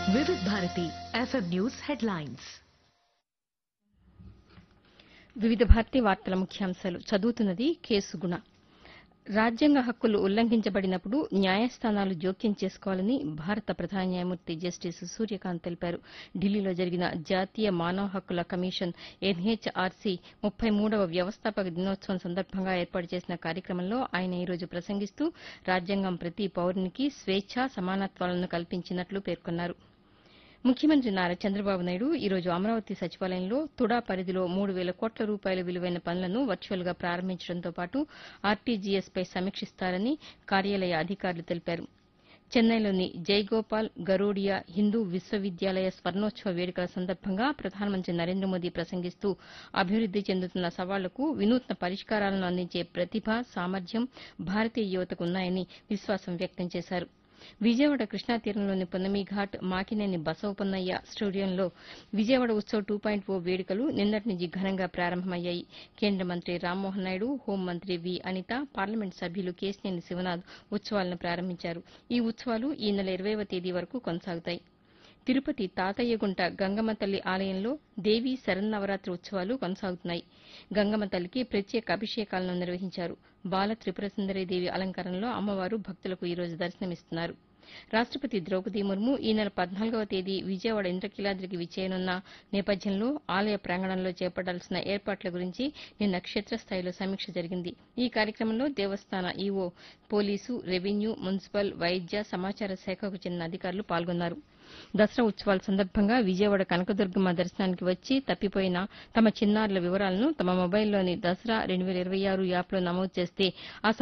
వివిధ Bharati FM news headlines వివిధ భారతి వార్తల ముఖ్యాంశాలు చదువుతున్నది కేసు గుణ రాజ్యాంగ హక్కులు ఉల్లంఘించబడినప్పుడు న్యాయస్థానాలు జోక్యం చేసుకోవాలని భారత ప్రధాన న్యాయమూర్తి జస్టిస్ సూర్యకాంత్ తెలిపారు ఢిల్లీలో జరిగిన జాతీయ మానవ హక్కుల కమిషన్ ఎన్హెచ్ఆర్సీ ముప్పై మూడవ వ్యవస్థాపక దినోత్సవం సందర్భంగా ఏర్పాటు చేసిన కార్యక్రమంలో ఆయన ఈ రోజు ప్రసంగిస్తూ రాజ్యాంగం ప్రతి పౌరునికి స్వేచ్ఛ సమానత్వాలను కల్పించినట్లు పేర్కొన్నారు ముఖ్యమంత్రి నారా చంద్రబాబు నాయుడు ఈ రోజు అమరావతి సచివాలయంలో తుడా పరిధిలో మూడు వేల కోట్ల రూపాయల విలువైన పనులను వర్చువల్ గా ప్రారంభించడంతో పాటు ఆర్టీజీఎస్ పై సమీక్షిస్తారని కార్యాలయ అధికారులు తెలిపారు చెన్నైలోని జైగోపాల్ గరూడియా హిందూ విశ్వవిద్యాలయ స్వర్ణోత్సవ వేడుకల సందర్భంగా ప్రధానమంత్రి నరేంద్ర మోదీ ప్రసంగిస్తూ అభివృద్ది చెందుతున్న సవాళ్లకు వినూత్న పరిష్కారాలను అందించే ప్రతిభ సామర్థ్యం భారతీయ యువతకు ఉన్నాయని విశ్వాసం వ్యక్తం చేశారు విజయవాడ కృష్ణా తీరంలోని పొన్నమి ఘాట్ మాకినేని బసవపన్నయ్య స్టేడియంలో Vijayawada Utsav two point O వేడుకలు నిన్నటి నుంచి ఘనంగా ప్రారంభమయ్యాయి కేంద్ర మంత్రి రామ్మోహన్ నాయుడు హోంమంత్రి వి అనిత పార్లమెంట్ సభ్యులు కేశినేని శివనాథ్ ఉత్సవాలను ప్రారంభించారు ఈ ఉత్సవాలు ఈ నెల ఇరవైవ తేదీ వరకు కొనసాగుతాయి తిరుపతి తాతయ్యగుంట గంగమ్మ తల్లి ఆలయంలో దేవీ శరన్నవరాత్రి ఉత్సవాలు కొనసాగుతున్నాయి గంగమ్మ తల్లికి ప్రత్యేక అభిషేకాలను నిర్వహించారు బాల త్రిపుర దేవి అలంకారంలో అమ్మవారు భక్తులకు ఈ రోజు దర్శనమిస్తున్నారు రాష్టపతి ద్రౌపది ముర్ము ఈ నెల పద్నాలుగవ తేదీ విజయవాడ ఇంద్రకీలాద్రికి విచ్చేయనున్న నేపథ్యంలో ఆలయ ప్రాంగణంలో చేపట్టాల్సిన ఏర్పాట్ల గురించి నిన్న క్షేత్రస్థాయిలో సమీక్ష జరిగింది ఈ కార్యక్రమంలో దేవస్థాన ఈవో పోలీసు రెవెన్యూ మున్సిపల్ వైద్య సమాచార శాఖకు చెందిన అధికారులు పాల్గొన్నారు దసరా ఉత్సవాల సందర్భంగా విజయవాడ కనకదుర్గమ్మ దర్శనానికి వచ్చి తప్పిపోయిన తమ చిన్నారుల వివరాలను తమ మొబైల్లోని దసరా రెండు వేల ఇరవై ఆరు యాప్లో నమోదు చేస్తే ఆ